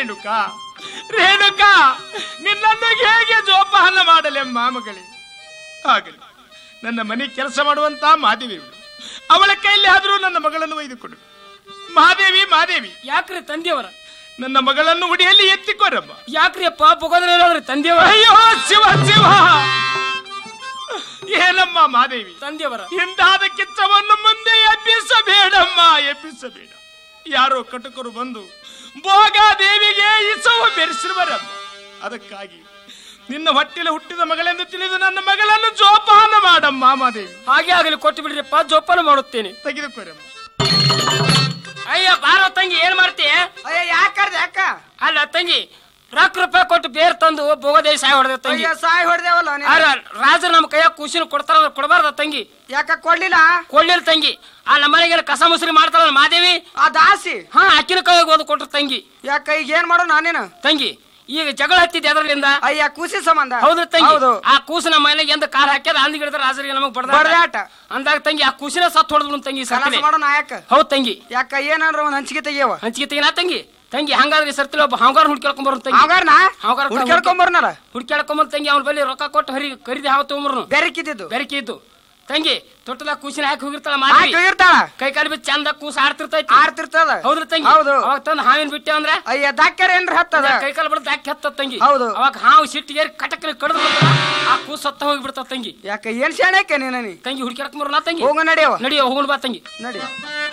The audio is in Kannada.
ರೇಣುಕಾ ರೇಣುಕಾ ನಿನ್ನನ್ನು ಹೇಗೆ ಜೋಪಾನ ಮಾಡಲೆಮ್ಮ ಮಗಳೇ ಆಗಲಿ ನನ್ನ ಮನೆ ಕೆಲಸ ಮಾಡುವಂತ ಮಾದೇವಿ ಇವಳು. ಅವಳ ಕೈಯಲ್ಲಿ ಆದರೂ ನನ್ನ ಮಗಳನ್ನು ಒಯ್ದುಕೊಡು ಮಹಾದೇವಿ ಮಹಾದೇವಿ ಯಾಕ್ರಿ ತಂದೆಯವರ ನನ್ನ ಮಗಳನ್ನು ಉಡಿಯಲ್ಲಿ ಎತ್ತಿಕೊರಮ್ಮ ಯಾಕ್ರಿ ಅಪ್ಪ ಬೊಗೋದ್ರೆ ಹೇಳೋದ್ರಿ ತಂದೆಯವರ ಅಯ್ಯೋ ಶಿವ ಶಿವ ಏನಮ್ಮ ಮಾದೇವಿ ತಂದೆಯವರ ಇಂದಾದ ಕಿಚ್ಚವನ್ನು ಮುಂದೆ ಎಬ್ಬಿಸಬೇಡಮ್ಮ ಎಬ್ಬಿಸಬೇಡ ಯಾರೋ ಕಟಕರು ಬಂದು ಭೋಗ ದೇವಿಗೆ ಇಸವು ಬೆರೆಸಿರುವರಮ್ಮ ಅದಕ್ಕಾಗಿ ನಿನ್ನ ಹೊಟ್ಟಿಲ ಹುಟ್ಟಿದ ಮಗಳೆಂದು ತಿಳಿದು ನನ್ನ ಮಗಳನ್ನು ಜೋಪಾನ ಮಾಡಮ್ಮ ಮಾದೇವಿ ಹಾಗೆ ಆಗಲಿ ಕೊಟ್ಟು ಬಿಡ್ರಿಪ್ಪ ಜೋಪಾನ ಮಾಡುತ್ತೇನೆ ತೆಗೆದುಕೊರಮ್ಮ ಅಯ್ಯ ಬಾರೋ ತಂಗಿ ಏನ್ ಮಾಡ್ತೀಯ ಅಯ್ಯ ಯಾಕರ್ದೆ ಅಕ್ಕ ಅಲ್ಲ ತಂಗಿ ರೊಕ್ಕ ರೂಪಾಯಿ ಕೊಟ್ಟು ಬೇರ್ ತಂದು ಭೋಗದೇವಿ ಸಾಯಿ ಹೊಡೆದ ತಂಗಿ ಅಯ್ಯ ಸಾಯಿ ಹೊಡೆದೇವಲ್ಲ ನೀನು. ಆರ ರಾಜರು ನಮ್ಮ ಕೈಯಾಗ ಖುಷಿನ ಕೊಡ್ತಾರ ಕೊಡಬಾರ್ದ ತಂಗಿ ಯಾಕ ಕೊಡ್ಲಿಲ್ಲ ಕೊಳ್ಳಿಲ್ಲ ತಂಗಿ ಆ ನಮ್ಮನೆಗೆಲ್ಲ ಕಸ ಮುಸ್ರಿ ಮಾಡ್ತಾಳ ಮಾದೇವಿ ಆ ದಾಸಿ ಹಾ ಅಕ್ಕಿನ ಕೈಯಾಗ ಓದು ಕೊಟ್ರು ತಂಗಿ ಯಾಕ ಈಗ ಏನ್ ಮಾಡೋ ನಾನೇನು ತಂಗಿ ಈಗ ಜಗಳ ಹತ್ತಿದ್ದೆ ಅದರಲ್ಲಿಂದ ಅಯ್ಯ ಖುಷಿ ಸಂಬಂಧ ಹೌದು ತಂಗಿ ಹೌದು ಆ ಕೂಸು ನಮ್ಮ ಮನೆಗೆ ಎಂದ ಕಾಲ್ ಹಾಕ್ಯದ ಅಂದ್ ಗಿಡದ ರಾಜರಿಗೆ ನಮಗ್ ಬಡ್ದ ಬಡ್ದಾಟ ಅಂದಾಗ ತಂಗಿ ಆ ಕೂಸಿನ ಸತ್ ಹೊಡೆದ್ರು ತಂಗಿ ಕಲಾಸ ಸತ್ತನೆ ಮಾಡೋ ನಾಯಕ ಹೌದ್ ತಂಗಿ ಯಾಕ ಏನಂದ್ರ ಒಂದ್ ಹಂಚಿಗೆ ತೆಗಿಯವ ಹಂಚಿಗೆ ತೆಗಿನ ತಂಗಿ ತಂಗಿ ಹಂಗಾದ್ರೆ ಈ ಸರ್ತಿಲಿ ಒಬ್ಬ ಹಾಂಗಾರ ಹುಡ್ಕ್ಯಾಡ್ಕೊಂಡ್ ಬರೋ ತಂಗಿ ಅವಾಗಾರ್ನ ಅವ್ಗಾರ್ ಹುಡ್ಕ್ಯಾಡ್ಕೊಂಬರ್ನಲ್ಲ ಹುಡ್ಕ್ಯಾಡ್ಕೊಂಬಂದ್ ತಂಗಿ ಅವ್ನ ಬಳಿ ರೊಕ್ಕ ಕೊಟ್ಟು ಹರಿ ಖರೀದಿ ಹಾವ ತೊಗೊಂಬರ್ನು ಬೆರಕಿದ್ದು ಬೆರಕೆ ಇದ್ದು ತಂಗಿ ತೊಟ್ಟಲ ಕೂಸಿನ ಹಾಕಿ ಹೋಗಿರ್ತಾಳ ಹಾಕಿ ಮಾರಿ ಹೋಗಿರ್ತಾಳ ಕೈ ಕಾಲು ಬಿಚ್ಚ ಚಂದ ಕೂಸ ಆಡ್ತಿರ್ತೈತಿ ಆಡ್ತಿರ್ತದ ಹೌದ್ರಿ ತಂಗಿ ಹೌದು ಅವಾಗ ತಂದು ಹಾವಿನ ಬಿಟ್ಟೆ ಅಂದ್ರೆ ಅಯ್ಯ ದಾಕ್ಯಾರ ಏನ್ರ ಹತ್ತದ ಕೈ ಕಾಲು ಬಿಡದ್ ಯಾಕೆ ಹತ್ತ ತಂಗಿ ಹೌದು. ಅವಾಗ ಹಾವು ಸಿಟ್ಟಿಗೆ ಕಟಕನ ಕಡ್ದು ಆ ಕೂಸ್ ಸತ್ತ ಹೋಗಿ ಬಿಡ್ತಾವ ತಂಗಿ ಯಾಕ ಏನ್ ಶಾಣಕ್ಕೆ ನೀನ ನೀ ತಂಗಿ ಹುಡ್ಕ್ಯಾಡ್ಕೊಂಡ್ ಬರೋಣ ತಂಗಿ ಹೋಗ ನಡೆಯವ ನಡಿಯೋ ಹೋಗೋಣ ಬಾ ತಂಗಿ ನಡಿ